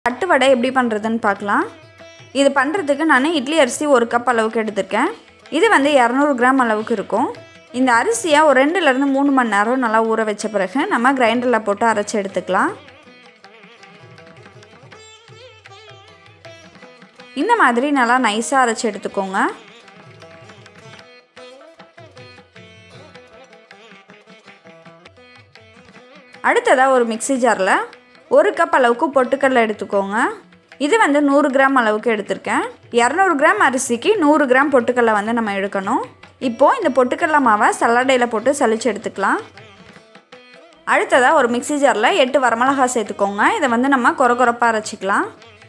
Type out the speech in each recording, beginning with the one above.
தட்டு வடை எப்படி பண்ணுறதுன்னு பார்க்கலாம் இது பண்ணுறதுக்கு நான் இட்லி அரிசி ஒரு கப் அளவுக்கு எடுத்திருக்கேன் இது வந்து இரநூறு கிராம் அளவுக்கு இருக்கும் இந்த அரிசியை ஒரு ரெண்டுலேருந்து மூணு மணி நேரம் நல்லா ஊற வச்ச பிறகு நம்ம கிரைண்டரில் போட்டு அரைச்சி எடுத்துக்கலாம் இந்த மாதிரி நல்லா நைஸாக அரைச்சி எடுத்துக்கோங்க அடுத்ததாக ஒரு மிக்ஸி ஜாரில் ஒரு கப் அளவுக்கு பொட்டுக்கடலை எடுத்துக்கோங்க இது வந்து நூறு கிராம் அளவுக்கு எடுத்திருக்கேன் இரநூறு கிராம் அரிசிக்கு நூறு கிராம் பொட்டுக்கடலை வந்து நம்ம எடுக்கணும் இப்போது இந்த பொட்டுக்கடலை மாவை சல்லடையில் போட்டு சலிச்சு எடுத்துக்கலாம் அடுத்ததாக ஒரு மிக்ஸி ஜாரில் எட்டு வரமிளகா சேர்த்துக்கோங்க இதை வந்து நம்ம கொர கொரப்பாக அரைச்சிக்கலாம்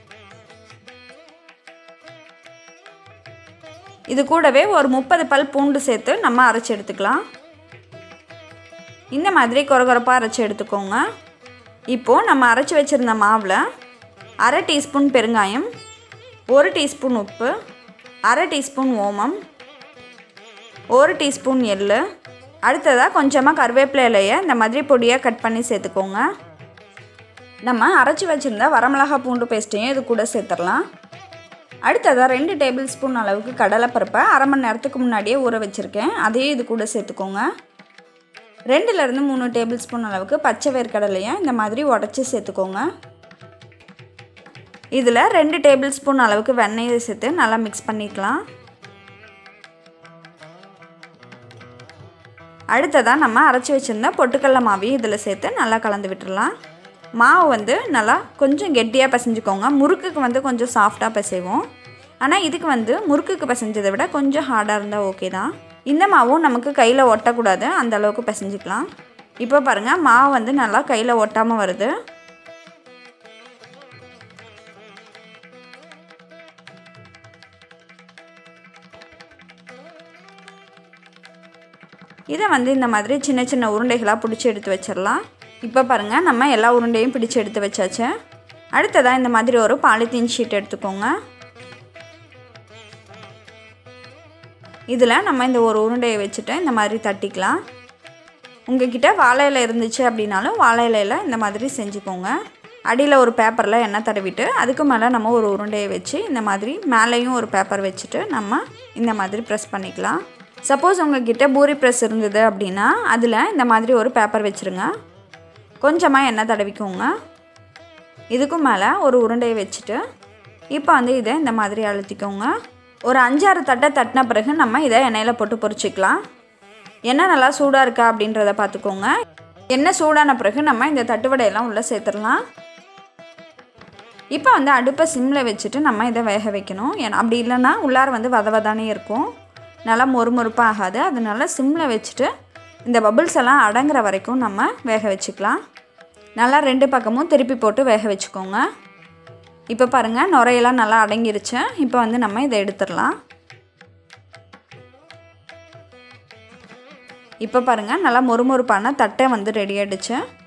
இது கூடவே ஒரு முப்பது பல் பூண்டு சேர்த்து நம்ம அரைச்சி எடுத்துக்கலாம் இந்த மாதிரி கொரகொரப்பாக அரைச்சி எடுத்துக்கோங்க இப்போது நம்ம அரைச்சி வச்சுருந்த மாவில் அரை டீஸ்பூன் பெருங்காயம் ஒரு டீஸ்பூன் உப்பு அரை டீஸ்பூன் ஓமம் ஒரு டீஸ்பூன் எள் அடுத்ததாக கொஞ்சமாக கருவேப்பிலை இலையை இந்த மாதிரி பொடியாக கட் பண்ணி சேர்த்துக்கோங்க நம்ம அரைச்சி வச்சுருந்த வரமிளகா பூண்டு பேஸ்ட்டையும் இது கூட சேர்த்துடலாம் அடுத்ததாக ரெண்டு டேபிள் ஸ்பூன் அளவுக்கு கடலைப்பருப்பை அரை மணி நேரத்துக்கு முன்னாடியே ஊற வச்சுருக்கேன் அதையும் இது கூட சேர்த்துக்கோங்க ரெண்டுலேருந்து மூணு டேபிள் ஸ்பூன் அளவுக்கு பச்சை வேர்க்கடலையும் இந்த மாதிரி உடச்சி சேர்த்துக்கோங்க இதில் ரெண்டு டேபிள் ஸ்பூன் அளவுக்கு வெண்ணெயை சேர்த்து நல்லா மிக்ஸ் பண்ணிக்கலாம் அடுத்ததாக நம்ம அரைச்சி வச்சுருந்த பொட்டுக்கடல மாவையும் இதில் சேர்த்து நல்லா கலந்து விட்டுடலாம் மாவு வந்து நல்லா கொஞ்சம் கெட்டியாக பிசைஞ்சுக்கோங்க முறுக்குக்கு வந்து கொஞ்சம் சாஃப்டாக பிசைவோம் ஆனால் இதுக்கு வந்து முறுக்குக்கு பிசைஞ்சதை விட கொஞ்சம் ஹார்டாக இருந்தால் ஓகே தான் இந்த மாவும் நமக்கு கையில் ஒட்டக்கூடாது அந்த அளவுக்கு பிசைஞ்சிக்கலாம் இப்போ பாருங்கள் மாவு வந்து நல்லா கையில் ஒட்டாமல் வருது இதை வந்து இந்த மாதிரி சின்ன சின்ன உருண்டைகளாக பிடிச்சி எடுத்து வச்சிடலாம் இப்போ பாருங்கள் நம்ம எல்லா உருண்டையும் பிடிச்சி எடுத்து வச்சாச்சு அடுத்ததாக இந்த மாதிரி ஒரு பாலித்தீன் ஷீட் எடுத்துக்கோங்க இதில் நம்ம இந்த ஒரு உருண்டையை வச்சுட்டு இந்த மாதிரி தட்டிக்கலாம் உங்ககிட்ட வாழை இலை இருந்துச்சு அப்படின்னாலும் வாழை இலையில் இந்த மாதிரி செஞ்சுக்கோங்க அடியில் ஒரு பேப்பரில் எண்ணெய் தடவிட்டு அதுக்கு மேலே நம்ம ஒரு உருண்டையை வச்சு இந்த மாதிரி மேலேயும் ஒரு பேப்பர் வச்சுட்டு நம்ம இந்த மாதிரி ப்ரெஸ் பண்ணிக்கலாம் சப்போஸ் உங்ககிட்ட பூரி ப்ரெஸ் இருந்தது அப்படின்னா அதில் இந்த மாதிரி ஒரு பேப்பர் வச்சுருங்க கொஞ்சமாக எண்ணெய் தடவிக்கோங்க இதுக்கும் மேலே ஒரு உருண்டையை வச்சுட்டு இப்போ வந்து இதை இந்த மாதிரி அழுத்திக்கோங்க ஒரு அஞ்சாறு தட்டை தட்டின பிறகு நம்ம இதை எண்ணெயில் போட்டு பொரிச்சிக்கலாம் எண்ணெய் நல்லா சூடாக இருக்கா அப்படின்றத பார்த்துக்கோங்க எண்ணெய் சூடான பிறகு நம்ம இந்த தட்டுவடையெல்லாம் உள்ளே சேர்த்துடலாம் இப்போ வந்து அடுப்பை சிம்மில் வச்சுட்டு நம்ம இதை வேக வைக்கணும் ஏன்னா அப்படி இல்லைன்னா உள்ளார வந்து வத வதானே இருக்கும் நல்லா மொறுமொறுப்பாக ஆகாது அதனால சிம்மில் வச்சுட்டு இந்த பபுள்ஸ் எல்லாம் அடங்குற வரைக்கும் நம்ம வேக வச்சுக்கலாம் நல்லா ரெண்டு பக்கமும் திருப்பி போட்டு வேக வச்சுக்கோங்க இப்போ பாருங்கள் நுரையெல்லாம் நல்லா அடங்கிருச்சு இப்போ வந்து நம்ம இதை எடுத்துடலாம் இப்போ பாருங்கள் நல்லா மொறுமொறுப்பான தட்டை வந்து ரெடி ஆகிடுச்சு